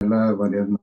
الله والابن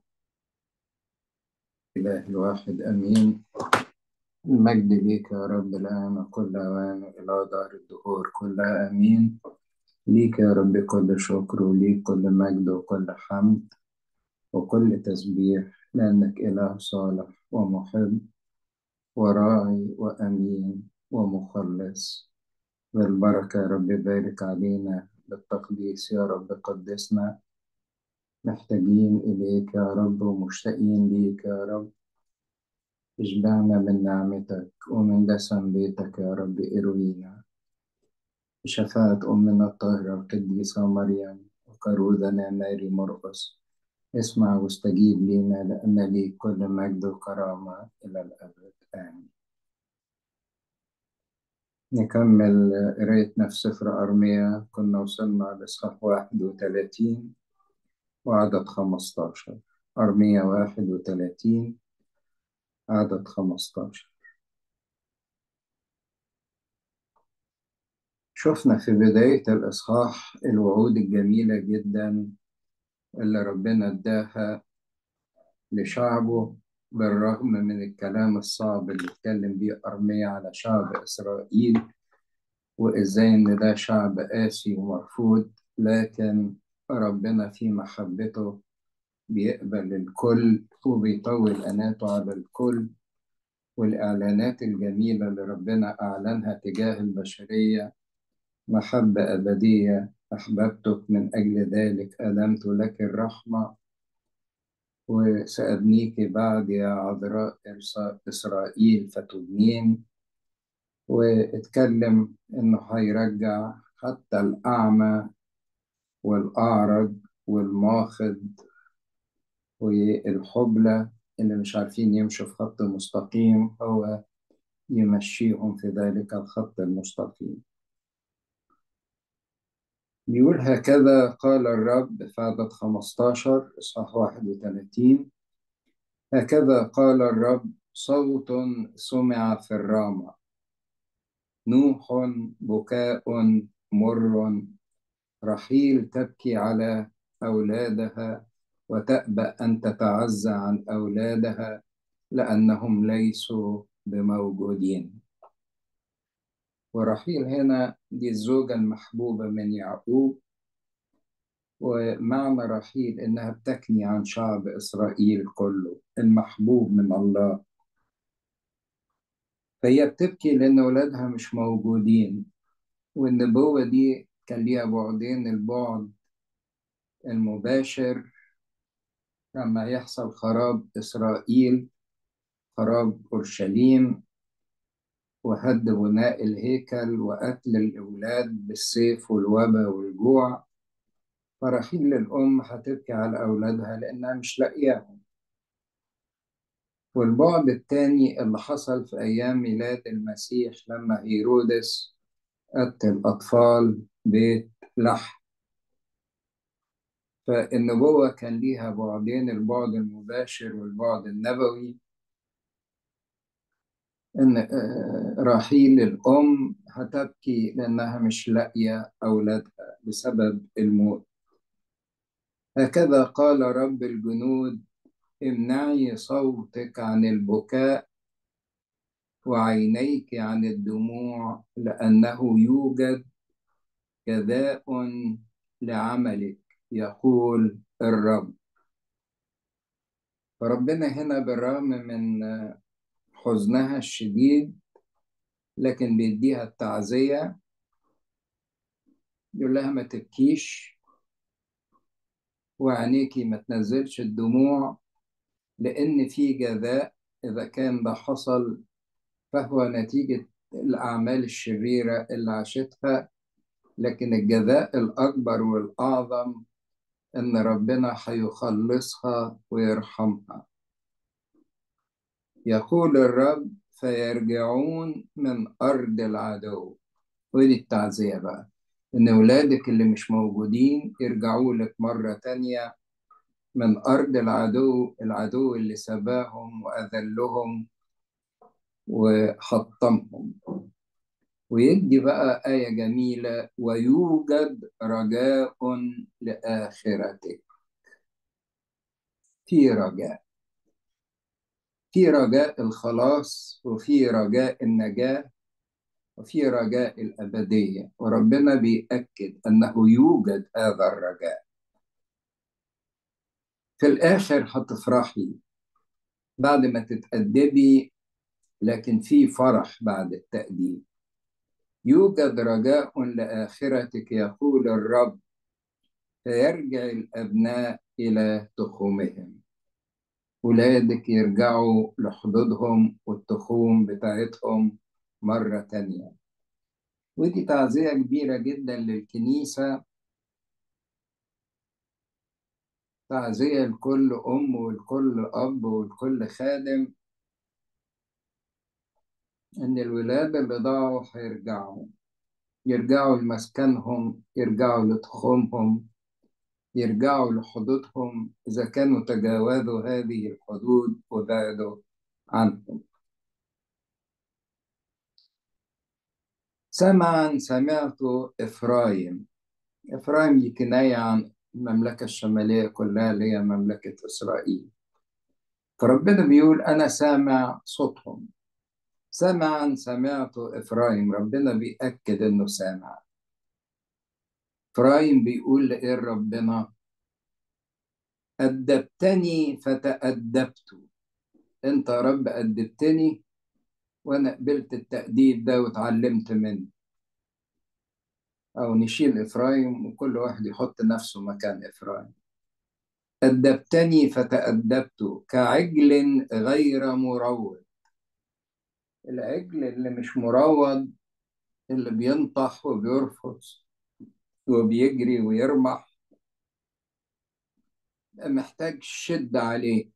الإله الواحد أمين المجد ليك يا رب الآن وكل أوان إلى دار الدهور كلها أمين ليك يا رب كل شكر وليك كل مجد وكل حمد وكل تسبيح لأنك إله صالح ومحب وراعي وأمين ومخلص بالبركة يا رب بارك علينا بالتقديس يا رب قدسنا محتاجين إليك يا رب ومشتاقين ليك يا رب اشبعنا من نعمتك ومن دسم بيتك يا رب اروينا بشفاعة أمنا الطاهرة القديسة مريم وكرودنا ماري مرقس اسمع واستجيب لنا لأن ليك كل مجد وكرامة إلى الأبد آمين نكمل قرايتنا في سفر أرميا كنا وصلنا لإصحاح واحد وثلاثين وعدد خمستاشر أرميا واحد وثلاثين عدد خمستاشر شفنا في بداية الإصحاح الوعود الجميلة جدا اللي ربنا اداها لشعبه بالرغم من الكلام الصعب اللي اتكلم بيه أرميا على شعب إسرائيل وإزاي إن ده شعب قاسي ومرفوض لكن ربنا في محبته بيقبل الكل وبيطول أناته على الكل والإعلانات الجميلة اللي ربنا أعلنها تجاه البشرية محبة أبدية أحببتك من أجل ذلك أدمت لك الرحمة وسأبنيك بعد يا عذراء إسرائيل فتبنين واتكلم إنه هيرجع حتى الأعمى والأعرج والماخض والحبلى اللي مش عارفين يمشوا في خط مستقيم هو يمشيهم في ذلك الخط المستقيم بيقول هكذا قال الرب في عدد 15 إصحاح 31 هكذا قال الرب صوت سمع في الرامة نوح بكاء مر رحيل تبكي على أولادها وتأبى أن تتعزى عن أولادها لأنهم ليسوا بموجودين ورحيل هنا دي الزوجة المحبوبة من يعقوب ومعنى رحيل إنها بتكني عن شعب إسرائيل كله المحبوب من الله فهي بتبكي لأن أولادها مش موجودين والنبوة دي كان ليها بعدين البعد المباشر لما يحصل خراب إسرائيل خراب أورشليم وهد بناء الهيكل وقتل الأولاد بالسيف والوبا والجوع فرحيل الأم هتبكي على أولادها لأنها مش لاقياهم والبعد الثاني اللي حصل في أيام ميلاد المسيح لما هيرودس قتل أطفال بيت لحم فالنبوة كان ليها بعدين البعد المباشر والبعد النبوي إن رحيل الأم هتبكي لأنها مش لاقية أولادها بسبب الموت هكذا قال رب الجنود امنعي صوتك عن البكاء وعينيك عن الدموع لأنه يوجد جزاء لعملك يقول الرب فربنا هنا بالرغم من حزنها الشديد لكن بيديها التعزية يقول لها ما تبكيش وعينيكي ما تنزلش الدموع لأن في جزاء إذا كان ده حصل فهو نتيجة الأعمال الشريرة اللي عاشتها لكن الجزاء الأكبر والأعظم إن ربنا هيخلصها ويرحمها يقول الرب فيرجعون من أرض العدو ودي التعزية بقى إن ولادك اللي مش موجودين يرجعوا لك مرة تانية من أرض العدو العدو اللي سباهم وأذلهم وحطمهم ويدي بقى آية جميلة ويوجد رجاء لآخرتك في رجاء في رجاء الخلاص وفي رجاء النجاة وفي رجاء الأبدية وربنا بيأكد أنه يوجد هذا الرجاء في الآخر هتفرحي بعد ما تتأدبي لكن في فرح بعد التأديب يوجد رجاء لآخرتك يقول الرب فيرجع الأبناء إلى تخومهم ولادك يرجعوا لحدودهم والتخوم بتاعتهم مرة تانية ودي تعزية كبيرة جدا للكنيسة تعزية لكل أم ولكل أب ولكل خادم إن الولاد اللي ضاعوا هيرجعوا يرجعوا لمسكنهم يرجعوا لتخومهم يرجعوا لحدودهم إذا كانوا تجاوزوا هذه الحدود وبعدوا عنهم سمعا سمعت إفرايم إفرايم دي كناية عن المملكة الشمالية كلها اللي هي مملكة إسرائيل فربنا بيقول أنا سامع صوتهم سمعا سمعت إفرايم ربنا بيأكد إنه سامع إفرايم بيقول لإيه ربنا أدبتني فتأدبت أنت يا رب أدبتني وأنا قبلت التأديب ده واتعلمت منه أو نشيل إفرايم وكل واحد يحط نفسه مكان إفرايم أدبتني فتأدبت كعجل غير مروض العجل اللي مش مروض اللي بينطح وبيرفض وبيجري ويرمح محتاج شدة عليه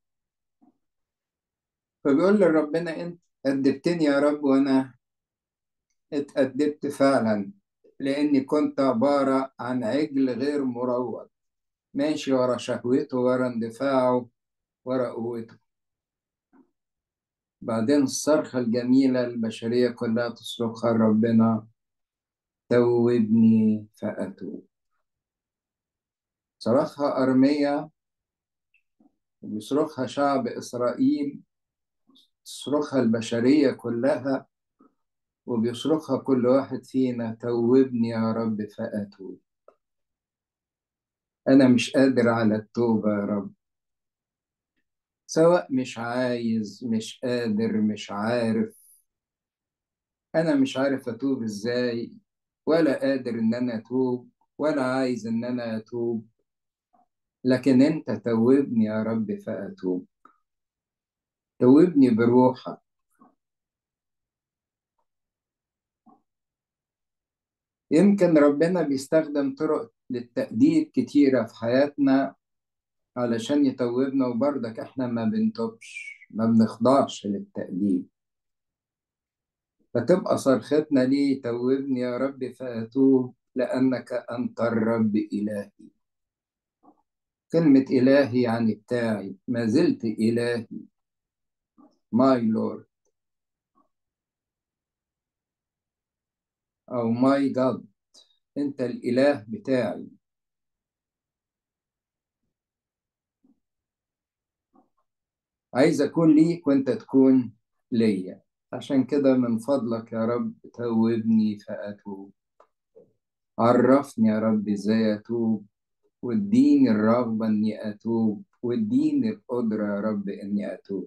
فبيقول لربنا انت أدبتني يا رب وانا اتأدبت فعلا لاني كنت عبارة عن عجل غير مروض ماشي ورا شهوته ورا اندفاعه ورا قوته بعدين الصرخة الجميلة البشرية كلها تصرخها ربنا توبني فأتوب صرخها أرمية وبيصرخها شعب إسرائيل تصرخها البشرية كلها وبيصرخها كل واحد فينا توبني يا رب فأتوب أنا مش قادر على التوبة يا رب سواء مش عايز مش قادر مش عارف أنا مش عارف أتوب إزاي ولا قادر إن أنا أتوب ولا عايز إن أنا أتوب لكن أنت توبني يا رب فأتوب توبني بروحك يمكن ربنا بيستخدم طرق للتأديب كتيرة في حياتنا علشان يتوبنا وبرضك احنا ما بنتوبش ما بنخضعش للتأديب فتبقى صرختنا ليه توبني يا رب فأتوب لأنك أنت الرب إلهي كلمة إلهي يعني بتاعي ما زلت إلهي ماي لورد أو ماي جاد أنت الإله بتاعي عايز أكون ليك وأنت تكون ليا عشان كده من فضلك يا رب توبني فأتوب عرفني يا رب إزاي أتوب واديني الرغبة إني أتوب واديني القدرة يا رب إني أتوب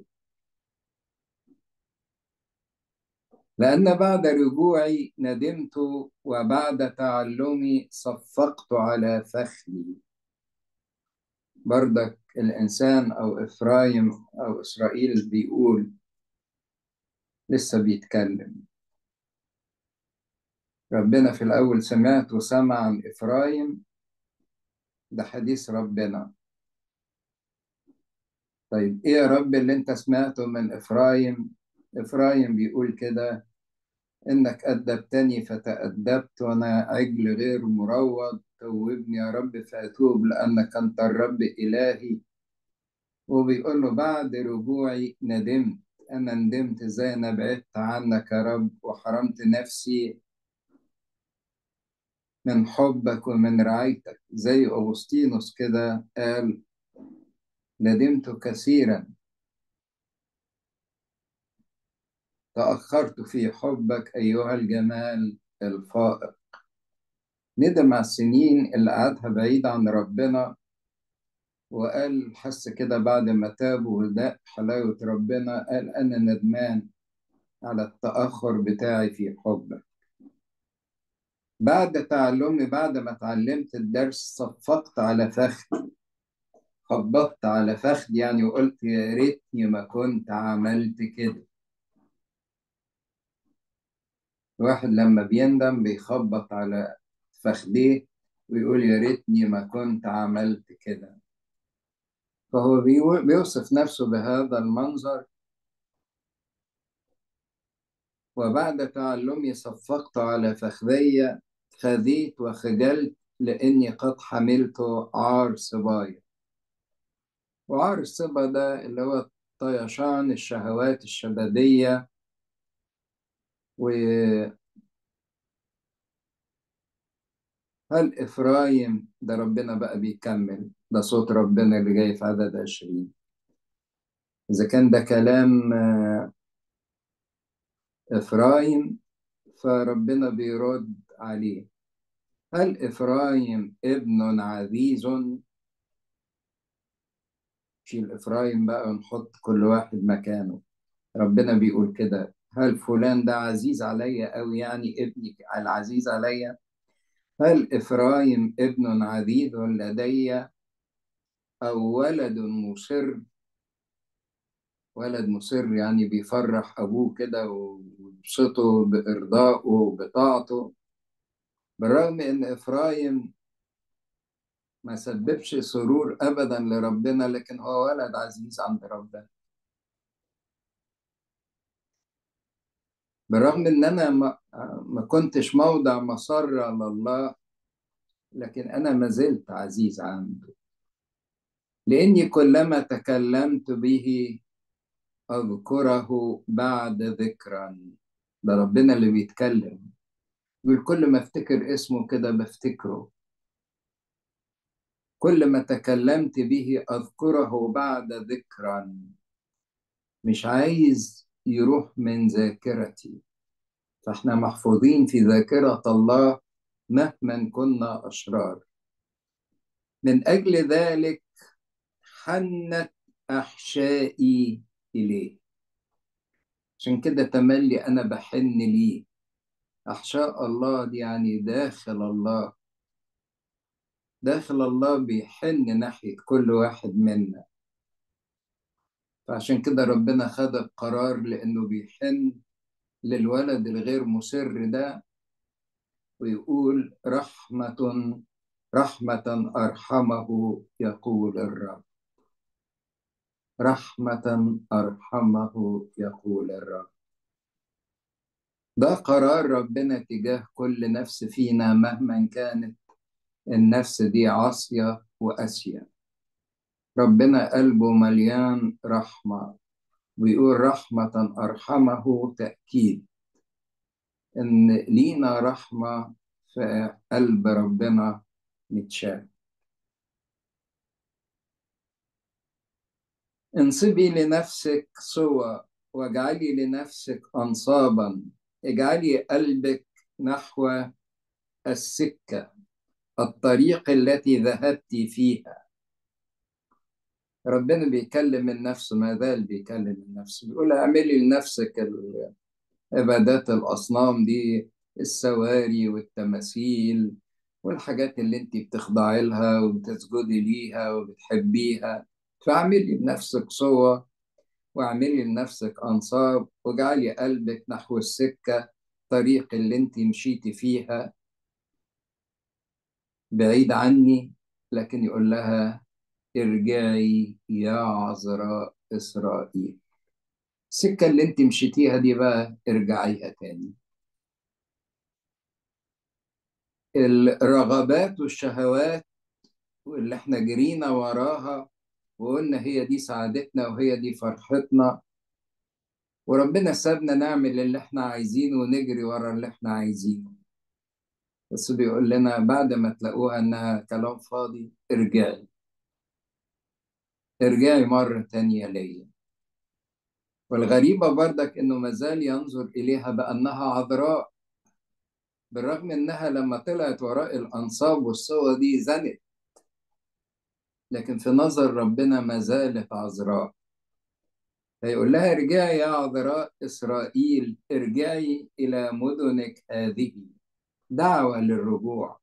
لأن بعد رجوعي ندمت وبعد تعلمي صفقت على فخذي بردك الإنسان أو إفرايم أو إسرائيل بيقول لسه بيتكلم ربنا في الأول سمعت وسمع عن إفرايم ده حديث ربنا طيب إيه يا رب اللي أنت سمعته من إفرايم إفرايم بيقول كده إنك أدبتني فتأدبت وأنا عجل غير مروض توبني يا رب فأتوب لأنك أنت الرب إلهي وبيقول له بعد رجوعي ندمت أنا ندمت إزاي أنا بعدت عنك يا رب وحرمت نفسي من حبك ومن رعايتك زي أغسطينوس كده قال ندمت كثيرا تأخرت في حبك أيها الجمال الفائق ندم على السنين اللي قعدها بعيد عن ربنا وقال حس كده بعد ما تاب وده حلاوة ربنا قال أنا ندمان على التأخر بتاعي في حبك بعد تعلمي بعد ما اتعلمت الدرس صفقت على فخدي خبطت على فخدي يعني وقلت يا ريتني ما كنت عملت كده الواحد لما بيندم بيخبط على فخديه ويقول يا ريتني ما كنت عملت كده فهو بيوصف نفسه بهذا المنظر وبعد تعلمي صفقت على فخذي خذيت وخجلت لأني قد حملت عار صبايا وعار الصبا ده اللي هو طيشان الشهوات الشبابية و هل إفرايم ده ربنا بقى بيكمل ده صوت ربنا اللي جاي في عدد عشرين إذا كان ده كلام إفرايم فربنا بيرد عليه هل إفرايم ابن عزيز شيل إفرايم بقى ونحط كل واحد مكانه ربنا بيقول كده هل فلان ده عزيز عليا أو يعني ابني العزيز عليا هل إفرايم ابن عزيز لدي أو ولد مصر ولد مصر يعني بيفرح أبوه كده ويبسطه بإرضائه وبطاعته بالرغم إن إفرايم ما سببش سرور أبدا لربنا لكن هو ولد عزيز عند ربنا بالرغم إن أنا ما, ما كنتش موضع مسرة لله لكن أنا ما زلت عزيز عنده لأني كلما تكلمت به أذكره بعد ذكرا ده ربنا اللي بيتكلم يقول كل ما افتكر اسمه كده بفتكره كل ما تكلمت به أذكره بعد ذكرا مش عايز يروح من ذاكرتي فاحنا محفوظين في ذاكرة الله مهما كنا أشرار من أجل ذلك حنت أحشائي إليه عشان كده تملي أنا بحن ليه أحشاء الله دي يعني داخل الله داخل الله بيحن ناحية كل واحد منا فعشان كده ربنا خد القرار لأنه بيحن للولد الغير مسر ده ويقول رحمة رحمة أرحمه يقول الرب رحمة أرحمه يقول الرب ده قرار ربنا تجاه كل نفس فينا مهما كانت النفس دي عاصية وقاسية ربنا قلبه مليان رحمة ويقول رحمة أرحمه تأكيد إن لينا رحمة في قلب ربنا متشاف انصبي لنفسك صوى واجعلي لنفسك أنصابا اجعلي قلبك نحو السكة الطريق التي ذهبت فيها ربنا بيكلم النفس ما زال بيكلم النفس بيقول اعملي لنفسك عبادات الأصنام دي السواري والتماثيل والحاجات اللي انت بتخضعي لها وبتسجدي ليها وبتحبيها فاعملي لنفسك صور واعملي لنفسك أنصاب واجعلي قلبك نحو السكة طريق اللي انت مشيتي فيها بعيد عني لكن يقول لها ارجعي يا عذراء إسرائيل السكة اللي انت مشيتيها دي بقى ارجعيها تاني الرغبات والشهوات واللي احنا جرينا وراها وقلنا هي دي سعادتنا وهي دي فرحتنا وربنا سابنا نعمل اللي احنا عايزينه ونجري ورا اللي احنا عايزينه بس بيقول لنا بعد ما تلاقوها انها كلام فاضي ارجعي ارجعي مرة تانية ليا والغريبة برضك إنه مازال ينظر إليها بأنها عذراء بالرغم إنها لما طلعت وراء الأنصاب والصور دي زنت لكن في نظر ربنا ما زالت عذراء فيقول لها ارجعي يا عذراء إسرائيل ارجعي إلى مدنك هذه دعوة للرجوع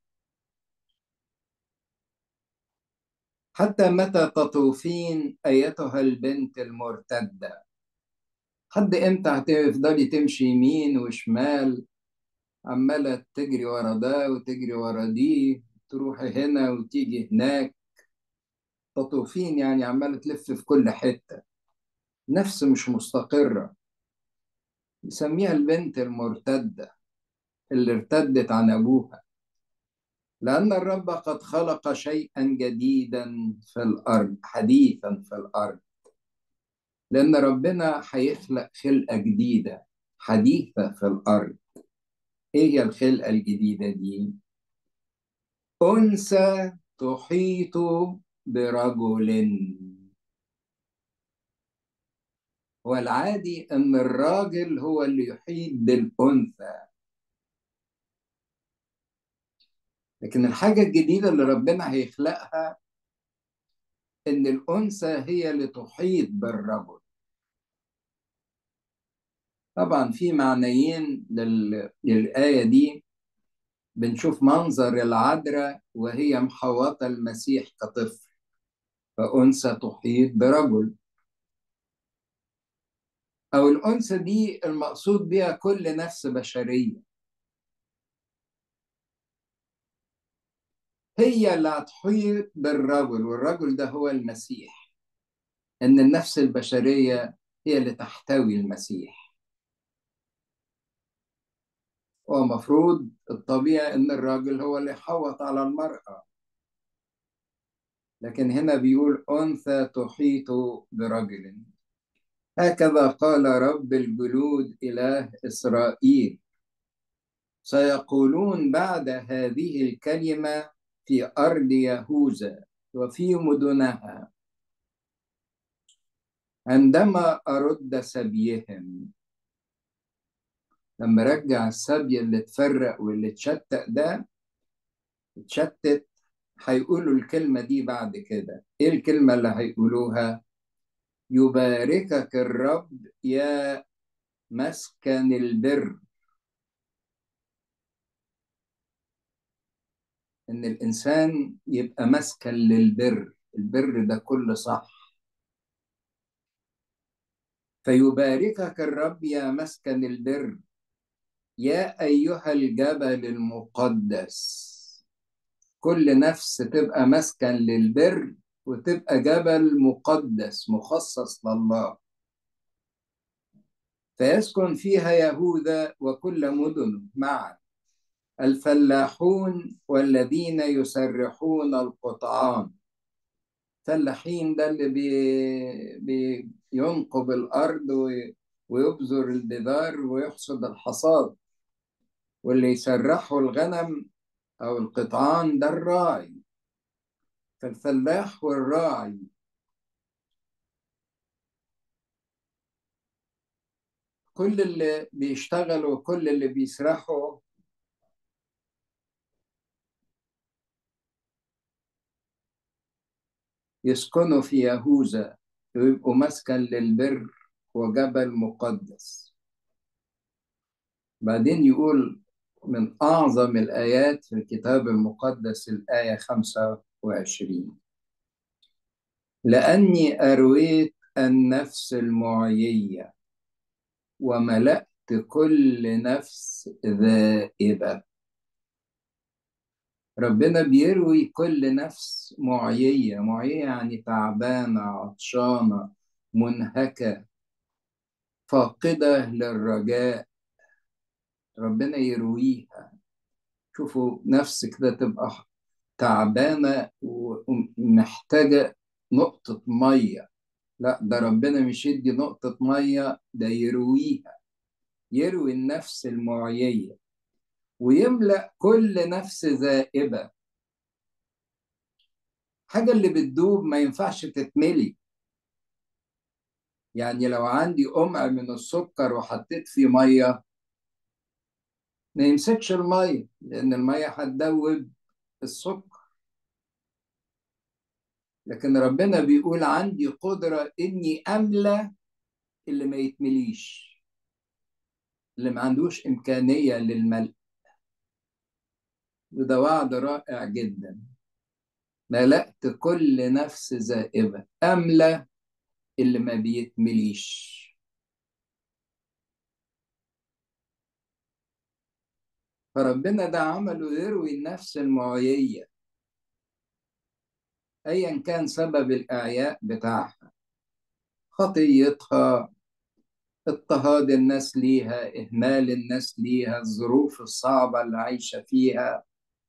حتى متى تطوفين أيتها البنت المرتدة حد إمتى هتفضلي تمشي يمين وشمال عمالة تجري ورا ده وتجري ورا دي تروحي هنا وتيجي هناك تطوفين يعني عمالة تلف في كل حتة نفس مش مستقرة يسميها البنت المرتدة اللي ارتدت عن أبوها لأن الرب قد خلق شيئا جديدا في الأرض حديثا في الأرض لأن ربنا هيخلق خلقة جديدة حديثة في الأرض إيه هي الخلقة الجديدة دي؟ أنثى تحيط برجل والعادي أن الراجل هو اللي يحيط بالأنثى لكن الحاجة الجديدة اللي ربنا هيخلقها إن الأنثى هي اللي تحيط بالرجل طبعا في معنيين لل... للآية دي بنشوف منظر العذراء وهي محوطة المسيح كطفل فأنثى تحيط برجل أو الأنثى دي المقصود بها كل نفس بشرية هي اللي هتحيط بالرجل والرجل ده هو المسيح إن النفس البشرية هي اللي تحتوي المسيح ومفروض الطبيعي إن الراجل هو اللي يحوط على المرأة لكن هنا بيقول أنثى تحيط برجل هكذا قال رب الجلود إله إسرائيل سيقولون بعد هذه الكلمة في أرض يهوذا وفي مدنها عندما أرد سبيهم لما رجع السبي اللي اتفرق واللي اتشتت ده اتشتت هيقولوا الكلمة دي بعد كده ايه الكلمة اللي هيقولوها يباركك الرب يا مسكن البر ان الانسان يبقى مسكن للبر البر ده كل صح فيباركك الرب يا مسكن البر يا ايها الجبل المقدس كل نفس تبقى مسكن للبر وتبقى جبل مقدس مخصص لله فيسكن فيها يهوذا وكل مدن معا الفلاحون والذين يسرحون القطعان فلاحين ده اللي بي بينقب الأرض ويبذر البذار ويحصد الحصاد واللي يسرحوا الغنم أو القطعان ده الراعي فالفلاح والراعي كل اللي بيشتغلوا كل اللي بيسرحوا يسكنوا في يهوذا ويبقوا مسكن للبر وجبل مقدس بعدين يقول من أعظم الآيات في الكتاب المقدس الآية 25 لأني أرويت النفس المعيية وملأت كل نفس ذائبة ربنا بيروي كل نفس معيية معيية يعني تعبانة عطشانة منهكة فاقدة للرجاء ربنا يرويها شوفوا نفس كده تبقى تعبانة ومحتاجة نقطة مية لا ده ربنا مش يدي نقطة مية ده يرويها يروي النفس المعيية ويملأ كل نفس ذائبة حاجة اللي بتدوب ما ينفعش تتملي يعني لو عندي قمع من السكر وحطيت فيه ميه ما يمسكش الميه لان الميه هتدوب السكر لكن ربنا بيقول عندي قدره اني املى اللي ما يتمليش اللي ما عندوش امكانيه للملء وده وعد رائع جدا ملأت كل نفس زائبة أملى اللي ما بيتمليش فربنا ده عمله يروي النفس المعيية أيا كان سبب الإعياء بتاعها خطيتها اضطهاد الناس ليها إهمال الناس ليها الظروف الصعبة اللي عايشة فيها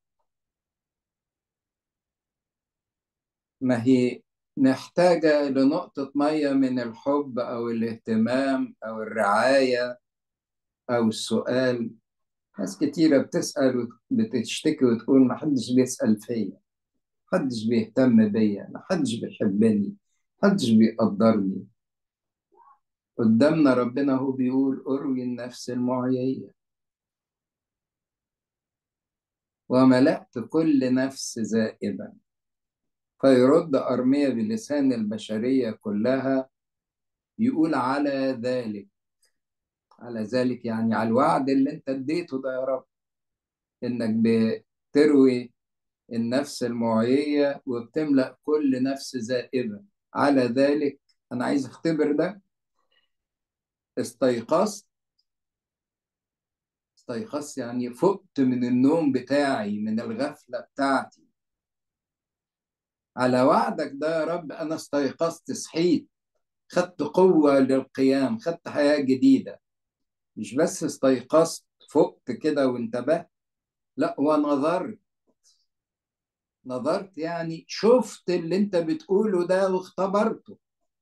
ما هي محتاجة لنقطة مية من الحب أو الاهتمام أو الرعاية أو السؤال ناس كتيرة بتسأل وبتشتكي وتقول ما حدش بيسأل فيا محدش بيهتم بيا محدش بيحبني محدش بيقدرني قدامنا ربنا هو بيقول أروي النفس المعيية وملأت كل نفس زائبا فيرد أرمية بلسان البشرية كلها يقول على ذلك على ذلك يعني على الوعد اللي انت اديته ده يا رب انك بتروي النفس المعيية وبتملأ كل نفس زائبة على ذلك أنا عايز أختبر ده استيقظت استيقظت يعني فقت من النوم بتاعي من الغفلة بتاعتي على وعدك ده يا رب أنا استيقظت صحيت خدت قوة للقيام خدت حياة جديدة مش بس استيقظت فقت كده وانتبهت لا ونظرت نظرت يعني شفت اللي انت بتقوله ده واختبرته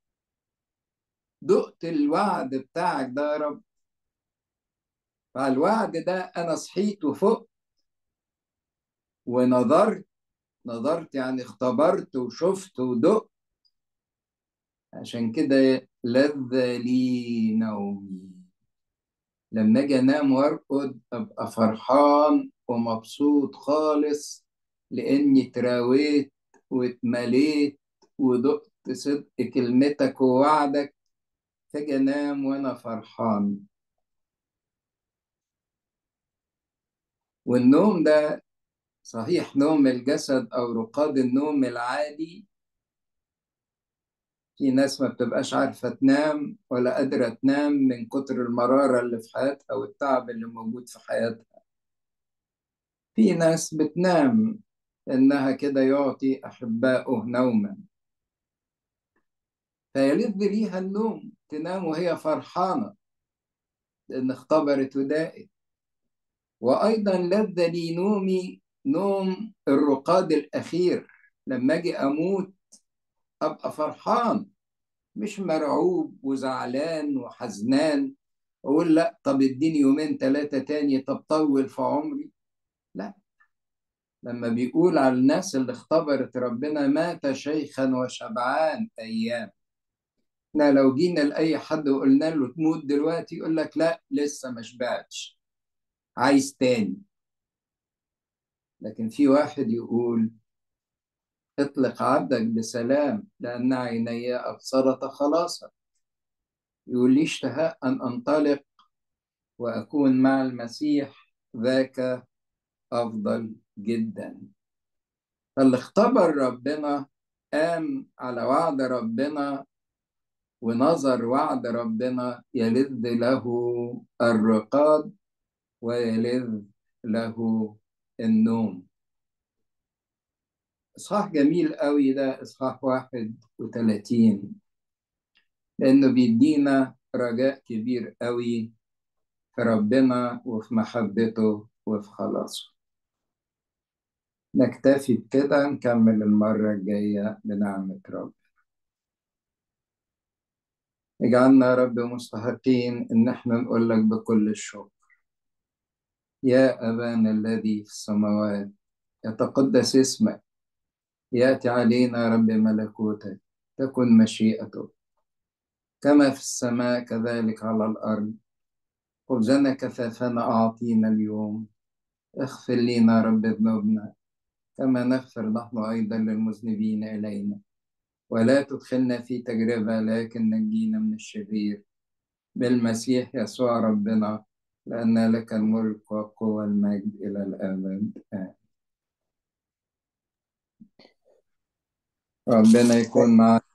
دقت الوعد بتاعك ده يا رب فالوعد ده انا صحيت وفقت ونظرت نظرت يعني اختبرت وشفت ودقت عشان كده لذ لي نومي لما اجي انام وارقد ابقى فرحان ومبسوط خالص لاني تراويت واتمليت ودقت صدق كلمتك ووعدك فاجي انام وانا فرحان والنوم ده صحيح نوم الجسد او رقاد النوم العادي في ناس ما بتبقاش عارفة تنام ولا قادرة تنام من كتر المرارة اللي في حياتها والتعب اللي موجود في حياتها في ناس بتنام إنها كده يعطي أحبائه نوما فيلذ ليها النوم تنام وهي فرحانة لأن اختبرت ودائت وأيضا لذ لي نومي نوم الرقاد الأخير لما أجي أموت أبقى فرحان مش مرعوب وزعلان وحزنان أقول لا طب اديني يومين ثلاثة تاني طب طول في عمري لا لما بيقول على الناس اللي اختبرت ربنا مات شيخا وشبعان أيام احنا لو جينا لأي حد وقلنا له تموت دلوقتي يقول لك لا لسه ما شبعتش عايز تاني لكن في واحد يقول اطلق عبدك بسلام لأن عيني أبصرت خلاصا يقول لي اشتهاء أن أنطلق وأكون مع المسيح ذاك أفضل جدا فاللي اختبر ربنا قام على وعد ربنا ونظر وعد ربنا يلذ له الرقاد ويلذ له النوم إصحاح جميل قوي ده إصحاح واحد وثلاثين لأنه بيدينا رجاء كبير قوي في ربنا وفي محبته وفي خلاصه نكتفي بكده نكمل المرة الجاية بنعمة رب اجعلنا يا رب مستحقين إن احنا نقول لك بكل الشكر يا أبانا الذي في السماوات يتقدس اسمك يأتي علينا يا رب ملكوتك تكن مشيئتك كما في السماء كذلك على الأرض خبزنا كفافنا أعطينا اليوم اغفر لنا رب ذنوبنا كما نغفر نحن أيضا للمذنبين إلينا ولا تدخلنا في تجربة لكن نجينا من الشرير بالمسيح يسوع ربنا لأن لك الملك والقوة والمجد إلى الأبد آمين ربنا يكون معنا